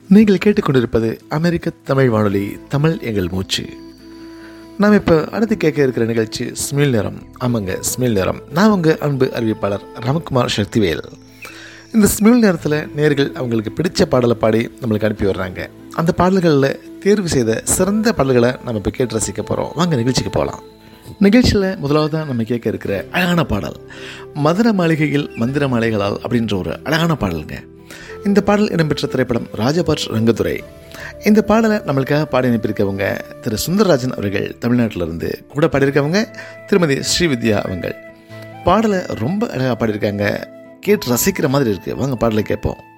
நீங்கள் கேட்டுக்கொண்டிருப்பது அமெரிக்க தமிழ் வானொலி தமிழ் எங்கள் மூச்சு நாம் இப்போ அடுத்து கேட்க இருக்கிற நிகழ்ச்சி ஸ்மில் நேரம் ஆமாங்க ஸ்மில் நேரம் நான் உங்கள் அன்பு அறிவிப்பாளர் ராமகுமார் சக்திவேல் இந்த ஸ்மில் நேரத்தில் நேர்கள் அவங்களுக்கு பிடிச்ச பாடலை பாடி நம்மளுக்கு அனுப்பி வர்றாங்க அந்த பாடல்களில் தேர்வு செய்த சிறந்த பாடல்களை நம்ம இப்போ கேட்டு ரசிக்க போகிறோம் வாங்க நிகழ்ச்சிக்கு போகலாம் நிகழ்ச்சியில் முதலாவதாக நம்ம கேட்க இருக்கிற அழகான பாடல் மதுர மாளிகையில் மந்திர மாலைகளால் அப்படின்ற ஒரு அழகான பாடலுங்க இந்த பாடல் இடம்பெற்ற திரைப்படம் ராஜபட்ச் ரங்கத்துறை இந்த பாடலை நம்மளுக்காக பாடி அனுப்பியிருக்கவங்க திரு சுந்தரராஜன் அவர்கள் தமிழ்நாட்டிலிருந்து கூட பாடியிருக்கவங்க திருமதி ஸ்ரீவித்யா அவங்கள் பாடலை ரொம்ப அழகாக பாடியிருக்காங்க கேட்டு ரசிக்கிற மாதிரி இருக்குது வாங்க பாடலை கேட்போம்